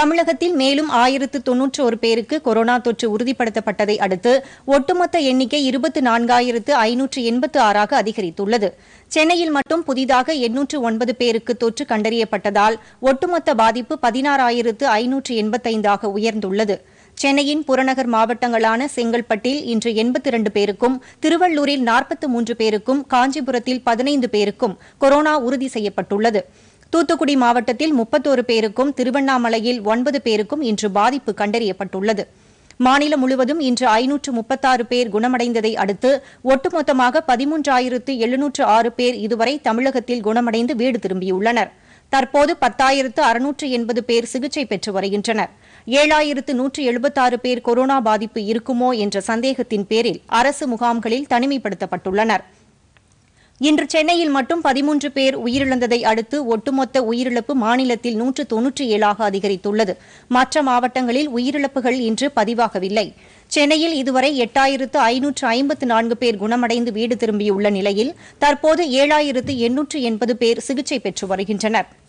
தமிழகத்தில் மேலும் ஆயிரத்து தொன்னூற்று ஒரு பேருக்கு கொரோனா தொற்று உறுதிப்படுத்தப்பட்டதை அடுத்து ஒட்டுமொத்த எண்ணிக்கை இருபத்து நான்காயிரத்து ஐநூற்று எண்பத்து ஆறாக அதிகரித்துள்ளது சென்னையில் மட்டும் புதிதாக எண்ணூற்று ஒன்பது பேருக்கு தொற்று கண்டறியப்பட்டதால் ஒட்டுமொத்த பாதிப்பு பதினாறாயிரத்து ஐநூற்று எண்பத்தைந்தாக உயர்ந்துள்ளது சென்னையின் புறநகர் மாவட்டங்களான செங்கல்பட்டில் இன்று எண்பத்தி இரண்டு பேருக்கும் திருவள்ளூரில் நாற்பத்து மூன்று பேருக்கும் காஞ்சிபுரத்தில் பதினைந்து பேருக்கும் கொரோனா உறுதி செய்யப்பட்டுள்ளது தூத்துக்குடி மாவட்டத்தில் முப்பத்தோரு பேருக்கும் திருவண்ணாமலையில் ஒன்பது பேருக்கும் இன்று பாதிப்பு கண்டறியப்பட்டுள்ளது மாநிலம் முழுவதும் இன்று ஐநூற்று முப்பத்தாறு பேர் குணமடைந்ததை அடுத்து ஒட்டுமொத்தமாக பதிமூன்றாயிரத்து எழுநூற்று ஆறு பேர் இதுவரை தமிழகத்தில் குணமடைந்து வீடு திரும்பியுள்ளனர் தற்போது பத்தாயிரத்து அறுநூற்று எண்பது பேர் சிகிச்சை பெற்று வருகின்றனர் ஏழாயிரத்து நூற்று எழுபத்தாறு பேர் கொரோனா பாதிப்பு இருக்குமோ என்ற சந்தேகத்தின் பேரில் அரசு முகாம்களில் தனிமைப்படுத்தப்பட்டுள்ளனர் இன்று சென்னையில் மட்டும் பதிமூன்று பேர் உயிரிழந்ததை அடுத்து ஒட்டுமொத்த உயிரிழப்பு மாநிலத்தில் நூற்று தொன்னூற்றி ஏழாக அதிகரித்துள்ளது மற்ற மாவட்டங்களில் உயிரிழப்புகள் இன்று பதிவாகவில்லை சென்னையில் இதுவரை எட்டாயிரத்து ஐநூற்று ஐம்பத்து நான்கு பேர் குணமடைந்து வீடு திரும்பியுள்ள நிலையில் தற்போது ஏழாயிரத்து எண்ணூற்று எண்பது பேர் சிகிச்சை பெற்று வருகின்றனர்